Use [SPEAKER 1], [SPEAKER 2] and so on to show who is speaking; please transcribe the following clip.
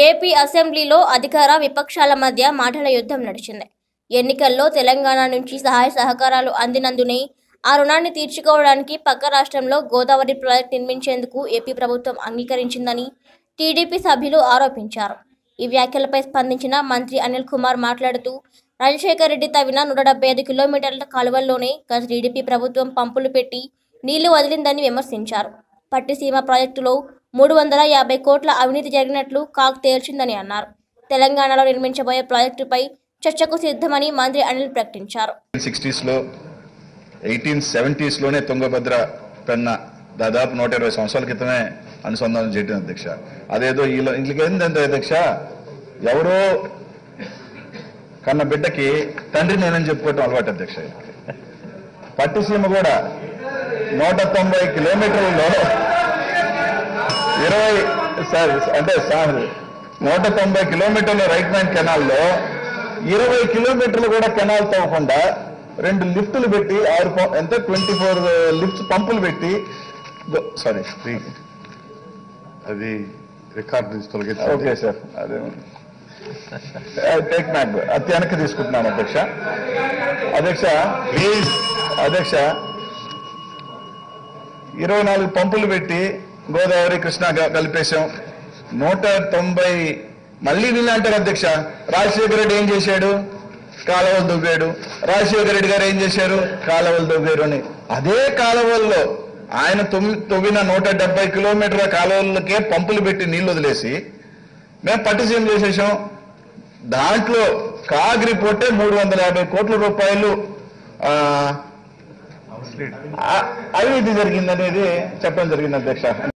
[SPEAKER 1] AP అసెంబ్లీలో అధికార విపక్షాల మధ్య మాటల యుద్ధం నడిచింది ఎన్నికల్లో తెలంగాణ నుంచి సహాయ సహకారాలు అందినందునే ఆ రుణాన్ని తీర్చుకోవడానికి పక్క రాష్ట్రంలో గోదావరి ప్రాజెక్టు నిర్మించేందుకు ఏపీ ప్రభుత్వం అంగీకరించిందని టీడీపీ సభ్యులు ఆరోపించారు ఈ వ్యాఖ్యలపై స్పందించిన మంత్రి అనిల్ కుమార్ మాట్లాడుతూ రాజశేఖర్ రెడ్డి తవ్విన నూట డెబ్బై ఐదు కిలోమీటర్ల కాలువల్లోనే గత టీడీపీ ప్రభుత్వం పంపులు పెట్టి నీళ్లు వదిలిందని విమర్శించారు పట్టిసీమ ప్రాజెక్టులో మూడు వందల యాభై కోట్ల అవినీతి జరిగినట్లు కాక్ తేల్చిందని అన్నారు తెలంగాణలో నిర్మించబోయే ప్రాజెక్టుపై చర్చకు సిద్ధమని మంత్రి అనిల్ ప్రకటించారు
[SPEAKER 2] సిక్స్టీస్లో ఎయిటీన్ సెవెంటీస్లోనే తుంగభద్ర పెన్న దాదాపు నూట ఇరవై సంవత్సరాల క్రితమే అనుసంధానం చేయడం అధ్యక్ష అదేదో ఇలా ఇంకేందంటే అధ్యక్ష ఎవరో కన్న బిడ్డకి తండ్రి నేనని చెప్పుకోవటం అలవాటు అధ్యక్ష పట్టిసీమ కూడా నూట తొంభై కిలోమీటర్లలో ఇరవై సార్ అంటే సార్ నూట తొంభై కిలోమీటర్ల రైట్ మ్యాన్ కెనాల్లో ఇరవై కిలోమీటర్లు కూడా కెనాల్ తవ్వకుండా రెండు లిఫ్టులు పెట్టి ఆరు పం- ఎంత ట్వంటీ ఫోర్ లిఫ్ట్స్ పంపులు పెట్టి సారీ
[SPEAKER 3] అది రికార్డ్ నుంచి తొలగించాలి
[SPEAKER 2] ఓకే సార్ అదే టేక్ మ్యాక్ అతి వెనక్కి తీసుకుంటున్నాను అధ్యక్ష అధ్యక్ష ప్లీజ్ అధ్యక్ష ఇరవై నాలుగు పంపులు పెట్టి గోదావరి కృష్ణ గ- కలిపేశాం నూట తొంభై మళ్ళీ వీళ్ళు అంటారు అధ్యక్ష రాజశేఖర రెడ్డి ఏం చేశాడు కాలువలు దువ్వాడు రాజశేఖర రెడ్డి గారు ఏం చేశారు కాలువలు దువ్వారు అని అదే కాలువల్లో ఆయన తొమ్మి తొవ్విన నూట డెబ్బై కిలోమీటర్ల కాలువలకే పంపులు పెట్టి నీళ్లు వదిలేసి మేము పట్టిసీమ చేసేసాం దాంట్లో కాగ్ రిపోర్టే మూడు వందల యాభై కోట్ల రూపాయలు ఆ, ఆ, అవినీతి జరిగిందనేది చెప్పడం జరిగింది అధ్యక్ష